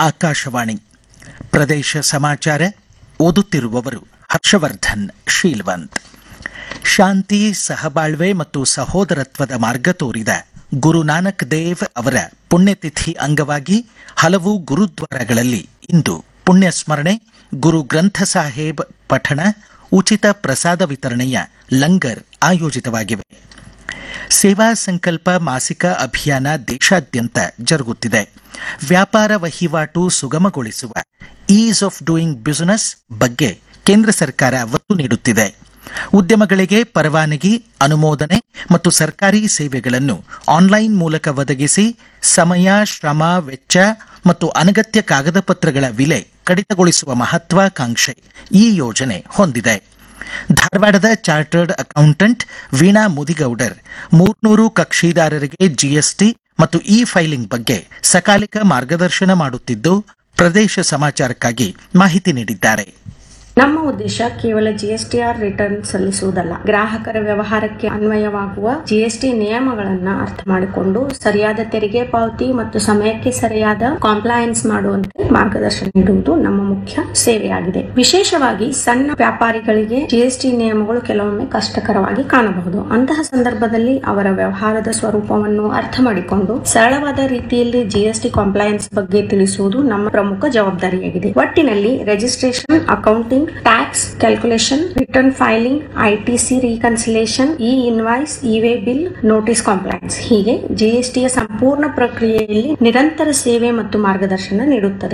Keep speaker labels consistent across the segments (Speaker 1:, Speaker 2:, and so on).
Speaker 1: ಆಕಾಶವಾಣಿ ಪ್ರದೇಶ ಸಮಾಚಾರ ಓದುತ್ತಿರುವವರು ಹರ್ಷವರ್ಧನ್ ಶೀಲ್ವಂತ್ ಶಾಂತಿ ಸಹಬಾಳ್ವೆ ಮತ್ತು ಸಹೋದರತ್ವದ ಮಾರ್ಗ ತೋರಿದ ಗುರು ನಾನಕ್ ದೇವ್ ಅವರ ಪುಣ್ಯತಿಥಿ ಅಂಗವಾಗಿ ಹಲವು ಗುರುದ್ವಾರಗಳಲ್ಲಿ ಇಂದು ಪುಣ್ಯ ಸ್ಮರಣೆ ಗುರು ಗ್ರಂಥ ಸಾಹೇಬ್ ಪಠಣ ಉಚಿತ ಪ್ರಸಾದ ವಿತರಣೆಯ ಲಂಗರ್ ಆಯೋಜಿತವಾಗಿವೆ ಸೇವಾ ಸಂಕಲ್ಪ ಮಾಸಿಕ ಅಭಿಯಾನ ದೇಶಾದ್ಯಂತ ಜರುಗುತ್ತಿದೆ ವ್ಯಾಪಾರ ವಹಿವಾಟು ಸುಗಮಗೊಳಿಸುವ ಈಸ್ ಆಫ್ ಡೂಯಿಂಗ್ ಬಿಸಿನೆಸ್ ಬಗ್ಗೆ ಕೇಂದ್ರ ಸರ್ಕಾರ ಒತ್ತು ನೀಡುತ್ತಿದೆ ಉದ್ಯಮಗಳಿಗೆ ಪರವಾನಗಿ ಅನುಮೋದನೆ ಮತ್ತು ಸರ್ಕಾರಿ ಸೇವೆಗಳನ್ನು ಆನ್ಲೈನ್ ಮೂಲಕ ಒದಗಿಸಿ ಸಮಯ ಶ್ರಮ ವೆಚ್ಚ ಮತ್ತು ಅನಗತ್ಯ ಕಾಗದ ಪತ್ರಗಳ ವಿಲೆ ಕಡಿತಗೊಳಿಸುವ ಮಹತ್ವಾಕಾಂಕ್ಷೆ ಈ ಯೋಜನೆ ಹೊಂದಿದೆ ಧಾರವಾಡದ ಚಾರ್ಟರ್ಡ್ ಅಕೌಂಟೆಂಟ್ ವೀಣಾ ಮುದಿಗೌಡರ್ ಮೂರ್ನೂರು ಕಕ್ಷಿದಾರರಿಗೆ ಜಿಎಸ್ಟಿ ಮತ್ತು ಇ ಫೈಲಿಂಗ್ ಬಗ್ಗೆ ಸಕಾಲಿಕ ಮಾರ್ಗದರ್ಶನ ಮಾಡುತ್ತಿದ್ದು ಪ್ರದೇಶ ಸಮಾಚಾರಕ್ಕಾಗಿ ಮಾಹಿತಿ ನೀಡಿದ್ದಾರೆ
Speaker 2: ನಮ್ಮ ಉದ್ದೇಶ ಕೇವಲ ಜಿಎಸ್ಟಿಆರ್ ರಿಟರ್ನ್ ಸಲ್ಲಿಸುವುದಲ್ಲ ಗ್ರಾಹಕರ ವ್ಯವಹಾರಕ್ಕೆ ಅನ್ವಯವಾಗುವ ಜಿಎಸ್ಟಿ ನಿಯಮಗಳನ್ನ ಅರ್ಥ ಮಾಡಿಕೊಂಡು ಸರಿಯಾದ ತೆರಿಗೆ ಪಾವತಿ ಮತ್ತು ಸಮಯಕ್ಕೆ ಸರಿಯಾದ ಕಾಂಪ್ಲಯನ್ಸ್ ಮಾಡುವಂತೆ ಮಾರ್ಗದರ್ಶನ ನೀಡುವುದು ನಮ್ಮ ಮುಖ್ಯ ಸೇವೆಯಾಗಿದೆ ವಿಶೇಷವಾಗಿ ಸಣ್ಣ ವ್ಯಾಪಾರಿಗಳಿಗೆ ಜಿಎಸ್ಟಿ ನಿಯಮಗಳು ಕೆಲವೊಮ್ಮೆ ಕಷ್ಟಕರವಾಗಿ ಕಾಣಬಹುದು ಅಂತಹ ಸಂದರ್ಭದಲ್ಲಿ ಅವರ ವ್ಯವಹಾರದ ಸ್ವರೂಪವನ್ನು ಅರ್ಥ ಮಾಡಿಕೊಂಡು ಸರಳವಾದ ರೀತಿಯಲ್ಲಿ ಜಿಎಸ್ಟಿ ಕಾಂಪ್ಲಯನ್ಸ್ ಬಗ್ಗೆ ತಿಳಿಸುವುದು ನಮ್ಮ ಪ್ರಮುಖ ಜವಾಬ್ದಾರಿಯಾಗಿದೆ ಒಟ್ಟಿನಲ್ಲಿ registration accounting tax calculation return filing ITC reconciliation e invoice e way bill notice compliance ಹೀಗೆ ಜಿಎಸ್ಟಿಯ ಸಂಪೂರ್ಣ ಪ್ರಕ್ರಿಯೆಯಲ್ಲಿ ನಿರಂತರ ಸೇವೆ ಮತ್ತು ಮಾರ್ಗದರ್ಶನ ನೀಡುತ್ತದೆ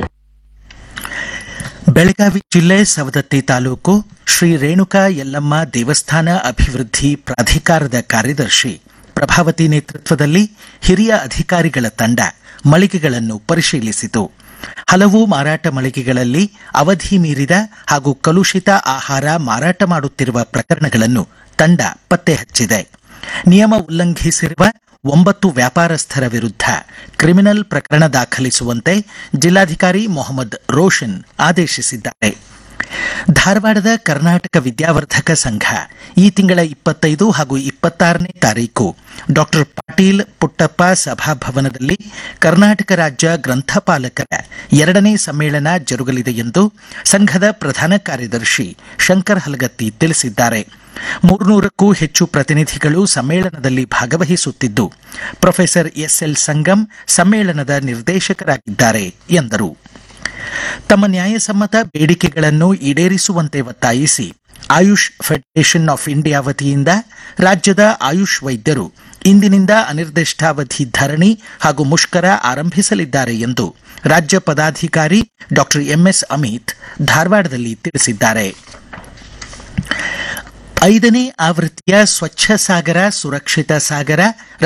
Speaker 1: ಬೆಳಗಾವಿ ಜಿಲ್ಲೆ ಸವದತ್ತಿ ತಾಲೂಕು ಶ್ರೀ ರೇಣುಕಾ ಯಲ್ಲಮ್ಮ ದೇವಸ್ಥಾನ ಅಭಿವೃದ್ಧಿ ಪ್ರಾಧಿಕಾರದ ಕಾರ್ಯದರ್ಶಿ ಪ್ರಭಾವತಿ ನೇತೃತ್ವದಲ್ಲಿ ಹಿರಿಯ ಅಧಿಕಾರಿಗಳ ತಂಡ ಮಳಿಗೆಗಳನ್ನು ಪರಿಶೀಲಿಸಿತು ಹಲವು ಮಾರಾಟ ಮಳಿಗೆಗಳಲ್ಲಿ ಅವಧಿ ಮೀರಿದ ಹಾಗೂ ಕಲುಷಿತ ಆಹಾರ ಮಾರಾಟ ಮಾಡುತ್ತಿರುವ ಪ್ರಕರಣಗಳನ್ನು ತಂಡ ಪತ್ತೆ ಹಚ್ಚಿದೆ ನಿಯಮ ಉಲ್ಲಂಘಿಸಿರುವ ಒಂಬತ್ತು ವ್ಯಾಪಾರಸ್ಥರ ವಿರುದ್ಧ ಕ್ರಿಮಿನಲ್ ಪ್ರಕರಣ ದಾಖಲಿಸುವಂತೆ ಜಿಲ್ಲಾಧಿಕಾರಿ ಮೊಹಮ್ಮದ್ ರೋಷನ್ ಆದೇಶಿಸಿದ್ದಾರೆ ಧಾರವಾಡದ ಕರ್ನಾಟಕ ವಿದ್ಯಾವರ್ಧಕ ಸಂಘ ಈ ತಿಂಗಳ ಇಪ್ಪತ್ತೈದು ಹಾಗೂ ಇಪ್ಪತ್ತಾರನೇ ತಾರೀಕು ಡಾಕ್ಟರ್ ಪಾಟೀಲ್ ಪುಟ್ಟಪ್ಪ ಸಭಾಭವನದಲ್ಲಿ ಕರ್ನಾಟಕ ರಾಜ್ಯ ಗ್ರಂಥಪಾಲಕರ ಎರಡನೇ ಸಮ್ಮೇಳನ ಜರುಗಲಿದೆ ಎಂದು ಸಂಘದ ಪ್ರಧಾನ ಕಾರ್ಯದರ್ಶಿ ಶಂಕರ್ ಹಲಗತ್ತಿ ತಿಳಿಸಿದ್ದಾರೆ ಮೂರ್ನೂರಕ್ಕೂ ಹೆಚ್ಚು ಪ್ರತಿನಿಧಿಗಳು ಸಮ್ಮೇಳನದಲ್ಲಿ ಭಾಗವಹಿಸುತ್ತಿದ್ದು ಪ್ರೊಫೆಸರ್ ಎಸ್ಎಲ್ ಸಂಗಮ್ ಸಮ್ಮೇಳನದ ನಿರ್ದೇಶಕರಾಗಿದ್ದಾರೆ ಎಂದರು ತಮ್ಮ ನ್ಯಾಯಸಮ್ಮತ ಬೇಡಿಕೆಗಳನ್ನು ಈಡೇರಿಸುವಂತೆ ಒತ್ತಾಯಿಸಿ ಆಯುಷ್ ಫೆಡರೇಷನ್ ಆಫ್ ಇಂಡಿಯಾ ವತಿಯಿಂದ ರಾಜ್ಯದ ಆಯುಷ್ ವೈದ್ಯರು ಇಂದಿನಿಂದ ಅನಿರ್ದಿಷ್ಟಾವಧಿ ಧರಣಿ ಹಾಗೂ ಮುಷ್ಕರ ಆರಂಭಿಸಲಿದ್ದಾರೆ ಎಂದು ರಾಜ್ಯ ಪದಾಧಿಕಾರಿ ಡಾಕ್ಟರ್ ಎಂಎಸ್ ಅಮಿತ್ ಧಾರವಾಡದಲ್ಲಿ ತಿಳಿಸಿದ್ದಾರೆ ಐದನೇ ಆವೃತ್ತಿಯ ಸ್ವಚ್ಛ ಸಾಗರ ಸುರಕ್ಷಿತ ಸಾಗರ